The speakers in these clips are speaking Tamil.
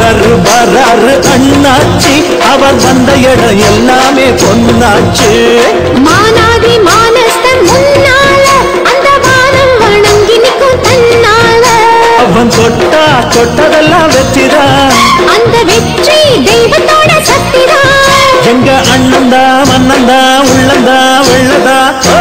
வராரு வராரு அண்ணாச்சி அவர் வந்த இடம் எல்லாமே பொன்னாச்சு மானாதி மானஸ்தன் முன்னால அந்த வானம் வணங்கி நிற்கும் தன்னால அவன் தொட்டா தொட்டதெல்லாம் வெற்றிதான் அந்த வெற்றி தெய்வத்தோட சக்திதான் எங்க அண்ணந்தா மன்னந்தா உள்ளந்தா வெள்ளதா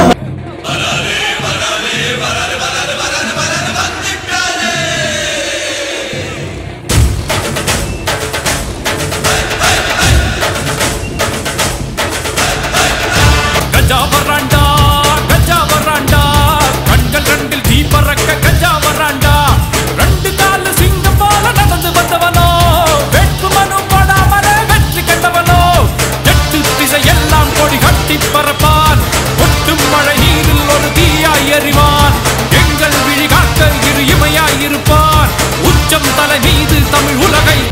கஜா வராண்டா கஜா வராண்டா கண்கள் ரெண்டில் தீ பறக்க கஜா வராண்டா ரெண்டு காலு சிங்கம் போல நடந்து வந்தவனோ வெட்பு மனு போடாமலே வெற்றி கண்டவனோ எட்டு திசை எல்லாம் கொடி கட்டி பறப்பான் ஒட்டும் மழை நீரில் ஒரு தீயாய் எறிவான் எங்கள் விழி காக்க இரு இமையாய் இருப்பான் உச்சம் தலை மீது தமிழ் உலகை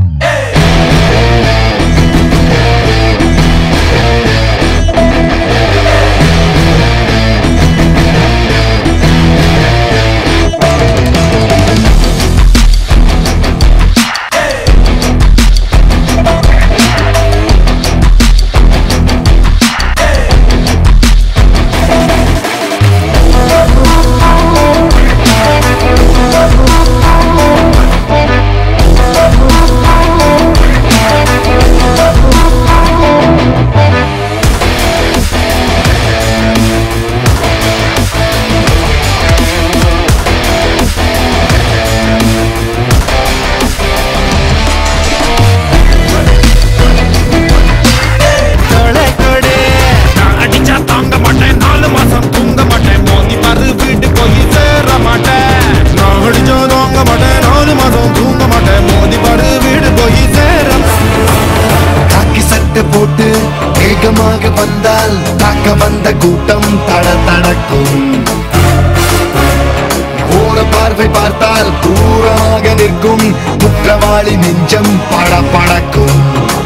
கொடை கொடை நான் அடிச்சா தாங்க மாட்டேன் நாலு மாசம் தூங்க மாட்டேன் மோதி பாரு வீட்டு போய் சேர மாட்டேன் நான் அடிச்சா தாங்க மாட்டேன் நாலு மாசம் தூங்க மாட்டேன் மோதி பாரு வீடு போய் சேர காக்கி சட்டை போட்டு வேகமாக வந்தால் தாக்க வந்த கூட்டம் தட தடக்கும் ஓர பார்வை பார்த்தால் தூரமாக நிற்கும் குற்றவாளி நெஞ்சம் பட படக்கும்